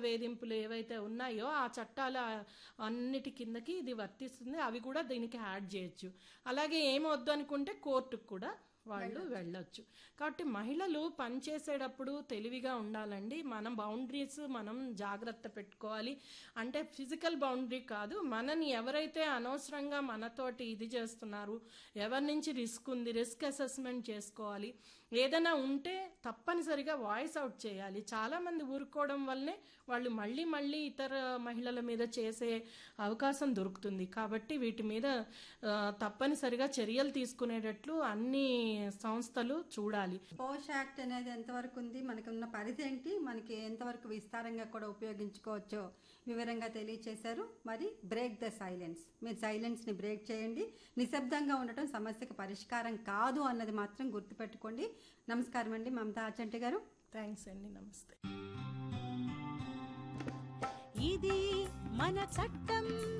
వేధింపులు ఏవైతే ఉన్నాయో ఆ చట్టాల అన్నిటి కిందకి ఇది వర్తిస్తుంది అవి కూడా దీనికి యాడ్ చేయొచ్చు అలాగే ఏమొద్దు అనుకుంటే కోర్టుకు కూడా వాళ్ళు వెళ్ళొచ్చు కాబట్టి మహిళలు పనిచేసేటప్పుడు తెలివిగా ఉండాలండి మనం బౌండరీస్ మనం జాగ్రత్త పెట్టుకోవాలి అంటే ఫిజికల్ బౌండరీ కాదు మనని ఎవరైతే అనవసరంగా మనతోటి ఇది చేస్తున్నారు ఎవరి నుంచి రిస్క్ ఉంది రిస్క్ అసెస్మెంట్ చేసుకోవాలి ఏదైనా ఉంటే తప్పనిసరిగా వాయిస్ అవుట్ చేయాలి చాలా మంది ఊరుకోవడం వల్లనే వాళ్ళు మళ్ళీ మళ్ళీ ఇతర మహిళల మీద చేసే అవకాశం దొరుకుతుంది కాబట్టి వీటి మీద ఆ, తప్పనిసరిగా చర్యలు తీసుకునేటట్లు అన్ని సంస్థలు చూడాలి పోష్ యాక్ట్ అనేది ఎంతవరకు ఉంది మనకి ఉన్న పరిధి ఏంటి మనకి ఎంతవరకు విస్తారంగా కూడా ఉపయోగించుకోవచ్చో వివరంగా తెలియచేశారు మరి బ్రేక్ ద సైలెన్స్ మీరు సైలెన్స్ ని బ్రేక్ చేయండి నిశ్శబ్దంగా ఉండటం సమస్యకు పరిష్కారం కాదు అన్నది మాత్రం గుర్తుపెట్టుకోండి నమస్కారం అండి మమతా అచంటి గారు థ్యాంక్స్ అండి నమస్తే ఇది మన చట్టం